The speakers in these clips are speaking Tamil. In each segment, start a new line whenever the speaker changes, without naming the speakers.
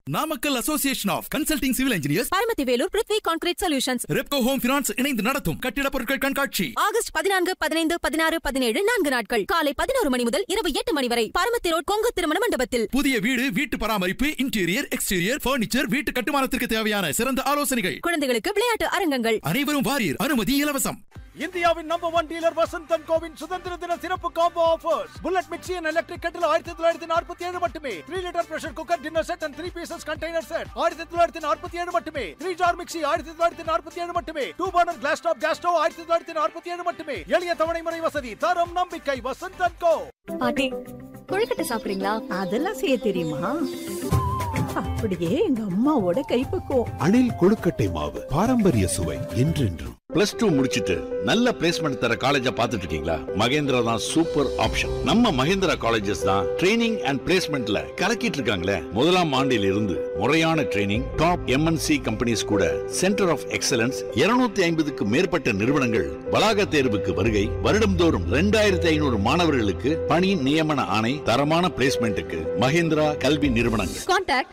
Namakkal association of consulting civil engineers
Paramathi Velur Prithvi concrete solutions
Repco home finance இணைந்து நடத்தும் கட்டிடப் பொருட்கள் கண்காட்சி
ஆகஸ்ட் பதினான்கு பதினைந்து பதினாறு பதினேழு நான்கு நாட்கள் காலை பதினோரு மணி முதல் இரவு எட்டு மணி வரை பரமத்தி ரோட் கொங்கு திருமண மண்டபத்தில்
புதிய வீடு வீட்டு பராமரிப்பு இன்டீரியர் எக்ஸ்டீரியர் பர்னிச்சர் வீட்டு கட்டுமானத்திற்கு தேவையான சிறந்த ஆலோசனைகள்
குழந்தைகளுக்கு விளையாட்டு அரங்கங்கள்
அனைவரும் வாரியர் அனுமதி இலவசம்
இந்தியாவின் நம்பர் ஒன் டீலர் வசந்தன் கோவின் சுதந்திர தின சிறப்பு combo offers bullet mixie and electric கட்டில் ஆயிரத்தி தொள்ளாயிரத்தி நாற்பத்தி ஏழு மட்டுமே three litre pressure cooker dinner set and three pieces container set ஆயிரத்தி தொள்ளாயிரத்தி நாற்பத்தி ஏழு மட்டுமே த்ரீ ஜார் மிக்சி ஆயிரத்தி தொள்ளாயிரத்தி நாற்பத்தி ஏழு மட்டுமே two burner glass top gas stove ஆயிரத்தி தொள்ளாயிரத்தி நாற்பத்தி ஏழு மட்டுமே எளிய தவணை முறை வசதி தரம் நம்பிக்கை வசந்தன் கோ
பாட்டி கொழுக்கட்டை சாப்பிடுறீங்களா
அதெல்லாம் செய்ய தெரியுமா அப்படியே எங்க அம்மாவோட கைப்பக்குவம்
அணில் கொழுக்கட்டை மாவு பாரம்பரிய சுவை என்றென்றும்
பிளஸ் டூ முடிச்சிட்டு நல்ல பிளேஸ்மெண்ட் தர காலேஜ பாத்துட்டு இருக்கீங்களா மகேந்திரா தான் சூப்பர் ஆப்ஷன் நம்ம மகேந்திரா காலேஜஸ் தான் ட்ரைனிங் அண்ட் பிளேஸ்மெண்ட்ல கலக்கிட்டு இருக்காங்களே முதலாம் ஆண்டில் இருந்து முறையான ட்ரைனிங் டாப் எம்என்சி கம்பெனிஸ் கூட சென்டர் ஆஃப் எக்ஸலன்ஸ் 250 ஐம்பதுக்கு மேற்பட்ட நிறுவனங்கள் வளாக தேர்வுக்கு வருகை வருடம்தோறும் ரெண்டாயிரத்தி ஐநூறு மாணவர்களுக்கு பணி நியமன ஆணை தரமான பிளேஸ்மெண்ட்டுக்கு மகேந்திரா கல்வி நிறுவனங்கள்
Contact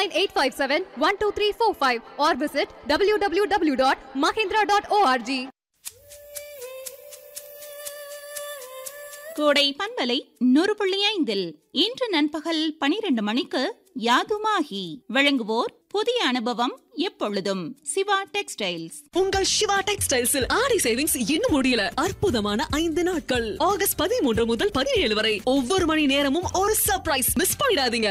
89857-12345 or visit www.mahindra.org.
கோடை பண்பலை நூறு புள்ளி ஐந்தில் இன்று நண்பகல் பனிரெண்டு மணிக்கு யாதுமாகி வழங்குவோர் புதிய அனுபவம் எப்பொழுதும் சிவா டெக்ஸ்டைல்ஸ்
உங்கள் சிவா டெக்ஸ்டைல்ஸில் ஆடி சேவிங்ஸ் இன்னும் முடியல அற்புதமான ஐந்து நாட்கள் ஆகஸ்ட் பதிமூன்று முதல் பதினேழு வரை ஒவ்வொரு மணி நேரமும் ஒரு சர்ப்ரைஸ் மிஸ் பண்ணிடாதீங்க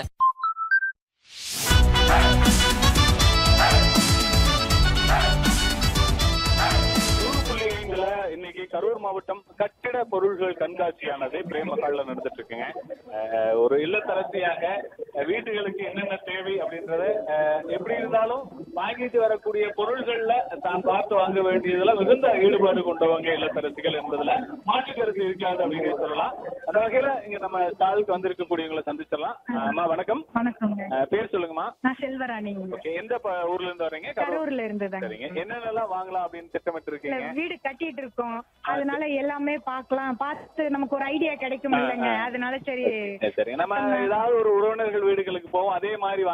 நூறு புள்ளி ஐந்துல இன்னைக்கு கரூர் மாவட்டம் கட்டிட பொருள்கள் கண்காட்சியானது பிரேமகால்ல நடந்துட்டு இருக்குங்க அஹ், ஒரு இல்லத்தரசியாக அஹ், வீட்டுகளுக்கு என்னென்ன தேவை அப்படின்றத அஹ், எப்படி இருந்தாலும் வாங்கிட்டு வரக்கூடிய பொருள்கள்ல தான் பார்த்து வாங்க வேண்டியதுல மிகுந்த ஈடுபாடு கொண்டவங்க இல்லத்தரசிகள் என்பதுல மாற்று கருத்து இருக்காது அப்படின்னு சொல்லலாம் அந்த வகையில இங்க நம்ம ஸ்டாலுக்கு வந்திருக்கக்கூடியவங்களை சந்திச்சிடலாம் அஹ், அம்மா வணக்கம்
வணக்கங்க
அஹ், பேர் சொல்லுங்கம்மா
நான் செல்வராணிங்க
ஓகே எந்த ப- ஊர்ல இருந்து வரீங்க
கரூர்ல இருந்துதாங்க
சரிங்க என்னென்னலாம் வாங்கலாம் அப்படின்னு திட்டமிட்டு
இல்ல,
இருக்கீங்க
வீடு கட்டிட்டு இருக்கோம் அதனால எல்லாமே பார்க்கலாம் பார்த்து நமக்கு ஒரு ஐடியா கிடைக்கும் இல்லைங்க அதனால சரி
சரி, சரி நம்ம ஏதாவது ஒரு உறவினர்கள் வீடுகளுக்கு போவோம் அதே மாதிரி